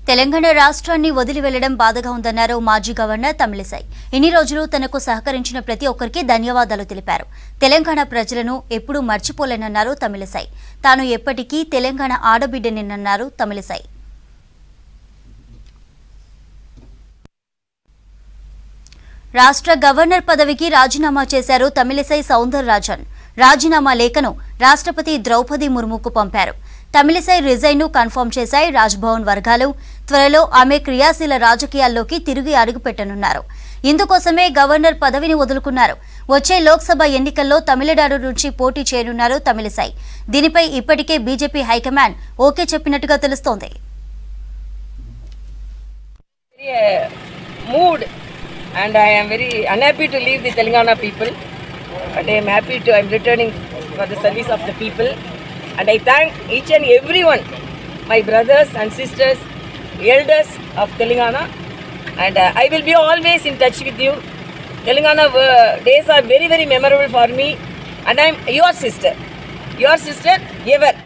తెలంగాణ రాష్ట్రాన్ని వదిలి వెళ్లడం బాధగా ఉందన్నారు మాజీ గవర్నర్ తమిళిసై ఇన్ని రోజులు తనకు సహకరించిన ప్రతి ఒక్కరికి ధన్యవాదాలు తెలిపారు తెలంగాణ ప్రజలను ఎప్పుడూ మర్చిపోలేనన్నారు తమిళిసై తాను ఎప్పటికీ తెలంగాణ ఆడబిడ్డనినన్నారు తమిళిసై రాష్ట్ర గవర్నర్ పదవికి రాజీనామా చేశారు తమిళిసై సౌందరరాజన్ రాజీనామా లేఖను రాష్ట్రపతి ద్రౌపది ముర్ముకు పంపారు తమిళిసై రిజైన్ ను కన్ఫర్మ్ చేశాయి రాజ్భవన్ వర్గాలు త్వరలో ఆమె క్రియాశీల రాజకీయాల్లోకి తిరిగి అడుగుపెట్టనున్నారు ఇందుకోసమే గవర్నర్ పదవిని వదులుకున్నారు వచ్చే లోక్సభ ఎన్నికల్లో తమిళనాడు నుంచి పోటీ చేయనున్నారు తమిళిసై దీనిపై ఇప్పటికే బీజేపీ హైకమాండ్ ఓకే చెప్పినట్టుగా తెలుస్తోంది very uh, moved and I am very unhappy to leave the Telangana people. But I am happy to, I am returning for the service of the people. And I thank each and everyone, my brothers and sisters, elders of Telangana. And uh, I will be always in touch with you. Telangana uh, days are very, very memorable for me. And I am your sister. Your sister ever.